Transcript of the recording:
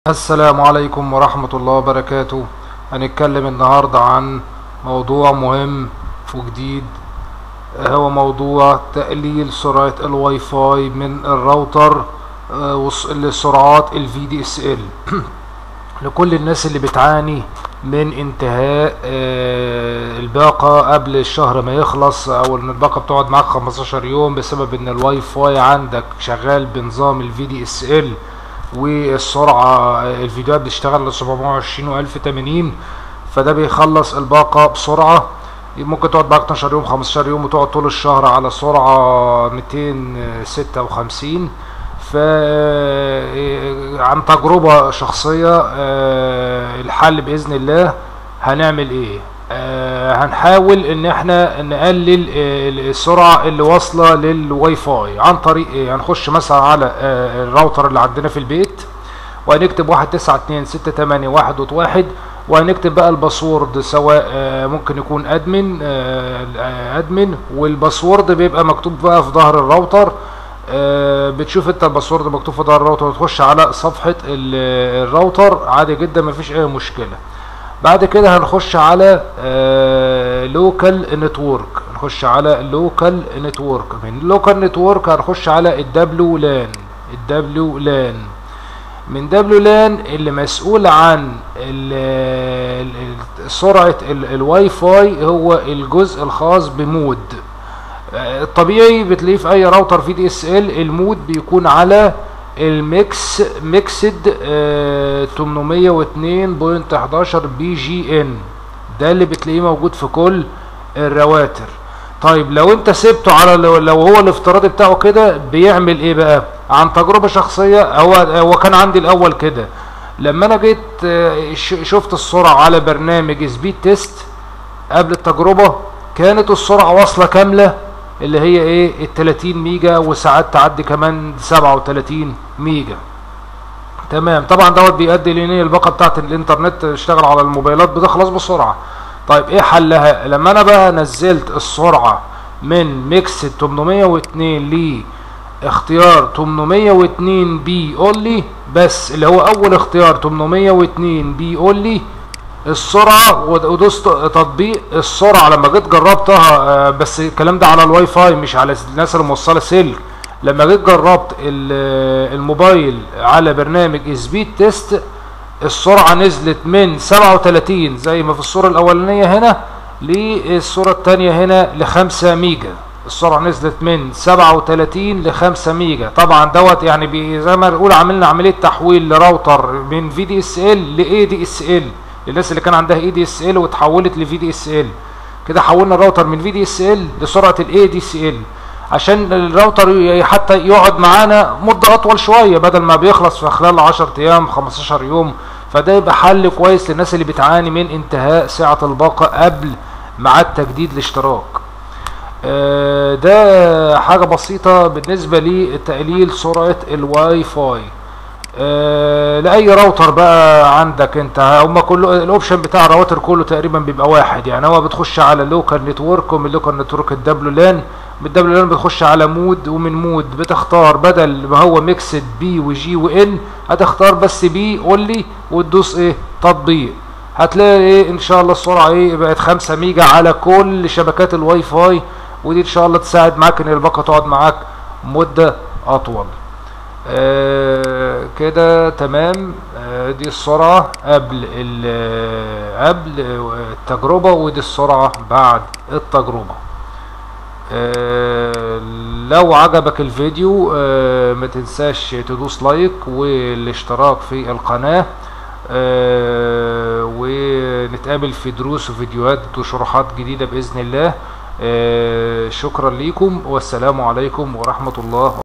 السلام عليكم ورحمة الله وبركاته هنتكلم النهاردة عن موضوع مهم وجديد هو موضوع تقليل سرعة الواي فاي من الراوتر آه، وص- لسرعات ال VDSL لكل الناس اللي بتعاني من انتهاء آه، الباقة قبل الشهر ما يخلص او ان الباقة بتقعد معاك 15 يوم بسبب ان الواي فاي عندك شغال بنظام ال VDSL والسرعة الفيديوهات بتشتغل ل 720 و 1080 فده بيخلص الباقة بسرعة ممكن تقعد معاك 12 يوم 15 يوم وتقعد طول الشهر على سرعة 256 ف عن تجربة شخصية آه، الحل بإذن الله هنعمل ايه آه، هنحاول ان احنا نقلل آه، السرعة اللي واصلة للواي فاي عن طريق ايه هنخش مثلا على آه، الراوتر اللي عندنا في البيت وهنكتب واحد تسعة اتنين ستة تمانية واحد دوت واحد وهنكتب بقى الباسورد سواء آه، ممكن يكون ادمن آه، آه، ادمن والباسورد بيبقى مكتوب بقى في ظهر الراوتر آه، بتشوف انت الباسورد مكتوب في ظهر الراوتر وتخش على صفحة ال- الراوتر عادي جدا مفيش اي مشكلة بعد كده هنخش على لوكال نتورك نخش على لوكال نتورك من لوكال نتورك هنخش على الدبليو لان الدبليو لان من دبليو لان اللي مسؤول عن ال- ال- سرعة ال- الواي فاي هو الجزء الخاص بمود آه، الطبيعي بتلاقيه في اي راوتر في دي اس ال المود بيكون على الميكس ميكسد آه، 802.11 بي جي ان ده اللي بتلاقيه موجود في كل الرواتر طيب لو انت سبته على لو, لو هو الافتراضي بتاعه كده بيعمل ايه بقى عن تجربة شخصية هو هو كان عندي الاول كده لما انا جيت آه، ش- شفت السرعة على برنامج سبيد تيست قبل التجربة كانت السرعة واصلة كاملة اللي هي ايه ال 30 ميجا وساعات تعدي كمان 37 ميجا تمام طبعا دوت بيؤدي لان الباقه بتاعت الانترنت تشتغل على الموبايلات بتخلص بسرعه طيب ايه حلها لما انا بقى نزلت السرعه من ميكس 802 ل اختيار 802 بي اونلي بس اللي هو اول اختيار 802 بي اونلي السرعه ود- ودوست تطبيق السرعه لما جيت جربتها آه، بس الكلام ده على الواي فاي مش على الناس اللي موصله سلك لما جيت جربت ال- الموبايل على برنامج سبيد تيست السرعه نزلت من 37 زي ما في الصوره الاولانيه هنا للصوره الثانيه هنا ل 5 ميجا السرعه نزلت من 37 ل 5 ميجا طبعا دوت يعني بي- زي ما نقول عملنا عمليه تحويل لراوتر من في دي اس ال لاي دي اس ال للناس اللي كان عندها اي دي اس ال واتحولت لفي دي اس ال كده حولنا الراوتر من في دي اس ال لسرعه الاي دي سي ال عشان الراوتر ي- حتى يقعد معانا مده اطول شويه بدل ما بيخلص في خلال 10 ايام 15 يوم فده يبقى حل كويس للناس اللي بتعاني من انتهاء سعه الباقه قبل ميعاد تجديد الاشتراك آه، ده حاجة بسيطة بالنسبة لتقليل سرعة الواي فاي آه، لأي راوتر بقى عندك انت هما كله الاوبشن بتاع الراوتر كله تقريبا بيبقى واحد يعني هو بتخش على لوكال نتورك ومن لوكال نتورك الدبليو لان من الدبليو لان بتخش على مود ومن مود بتختار بدل ما هو ميكسد بي وجي وان هتختار بس بي اونلي وتدوس ايه تطبيق هتلاقي ايه ان شاء الله السرعه ايه بقت 5 ميجا على كل شبكات الواي فاي ودي ان شاء الله تساعد معاك ان الباقه تقعد معاك مده اطول آه كده تمام آه دي السرعه قبل ال- قبل التجربه ودي السرعه بعد التجربه آه، لو عجبك الفيديو آه، ما تنساش تدوس لايك والاشتراك في القناة آه، ونتقابل في دروس وفيديوهات وشروحات جديدة بإذن الله آه، شكرا ليكم والسلام عليكم ورحمة الله